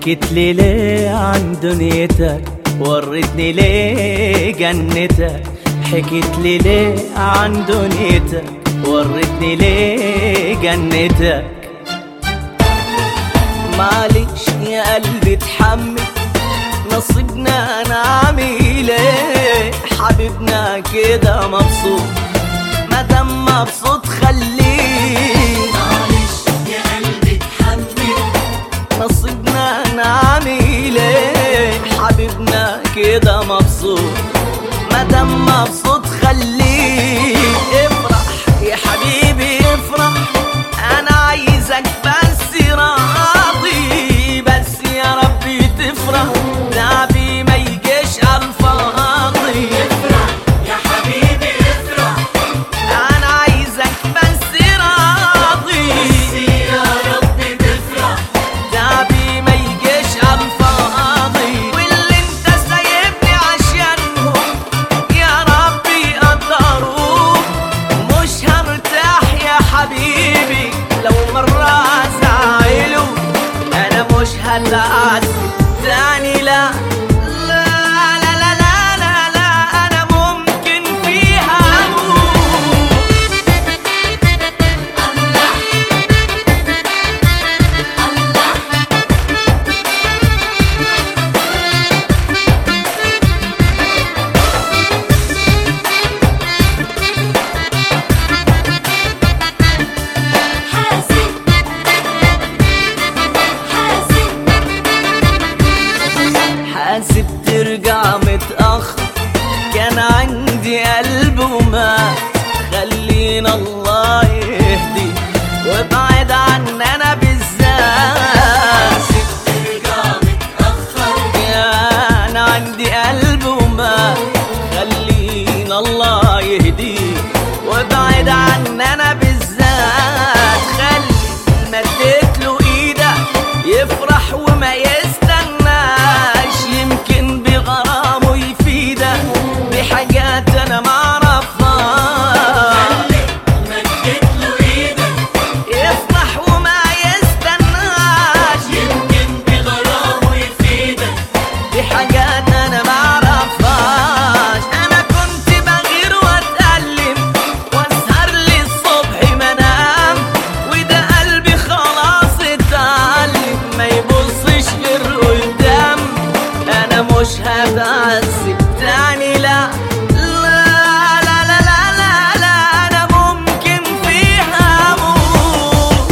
حكيت لي ليه عن دنيتك وريتني ليه جنتك حكيت لي ليه عن دنيتك وريتني ليه جنتك معلش يا قلبي اتحمل نصيبنا نعمل ايه حبيبنا كده مبسوط مادام مبسوط خليه معلش يا قلبي اتحمل نصيبنا نعمل ايه حبيبنا كده مبسوط مادام مبسوط خليه افرح يا حبيبي افرح انا عايزك بس راضي بس يا ربي تفرح تعبي ما يجيش على الفاضي افرح يا حبيبي افرح انا عايزك بس راضي يا رب تفرح تعبي ما يجيش على الفاضي واللي انت سايبني عشانهم يا ربي يقدروك مش هرتاح يا حبيبي لو مرة زعلوا انا مش هتعذب تاني لا لا لا لا لا لا لا انا ممكن فيها اموت حاسب حاسب حاسب ترجع متأخر كان عندي قلب وما خلينا الله يهدي وابعد عننا بالذات ترجع متأخر كان عندي قلب وما خلينا الله يهدي وابعد عننا بالذات خلي مديت له ايدك يفرح وما يستناش يمكن بغرامه يفيدك بحاجات انا ما اعرفهاش مدت له ايدك يفرح وما يستناش يمكن بغرامه يفيدك دي حاجات انا ما اعرفهاش انا كنت بغير واتألم واسهر للصبح ما انام وده قلبي خلاص اتعلم ما يبصش غير قدام انا مش هتعذب تاني لا لا لا لا لا لا لا انا ممكن فيها اموت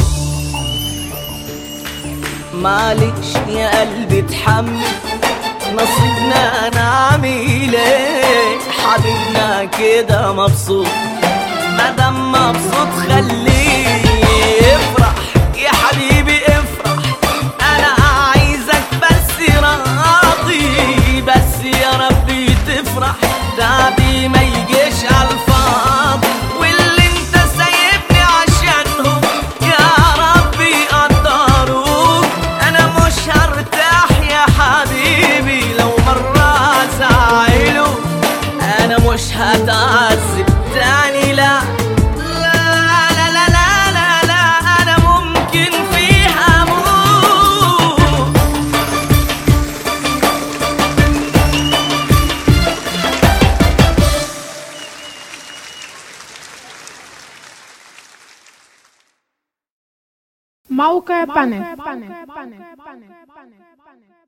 معلش يا قلبي اتحمل نصيبنا نعمل ايه حبيبنا كده مبسوط مادام مبسوط خليه افرح يا حبيبي افرح انا عايزك بس راضي بس يا ربي تفرح تعبي ما يجيش على الفاضي واللي انت سايبني عشانهم يا ربي يقدروك انا مش هرتاح يا حبيبي لو مرة زعلوا انا مش هتعذب تاني لا لا لا لا لا لا لا انا ممكن فيها اموت موقع بانل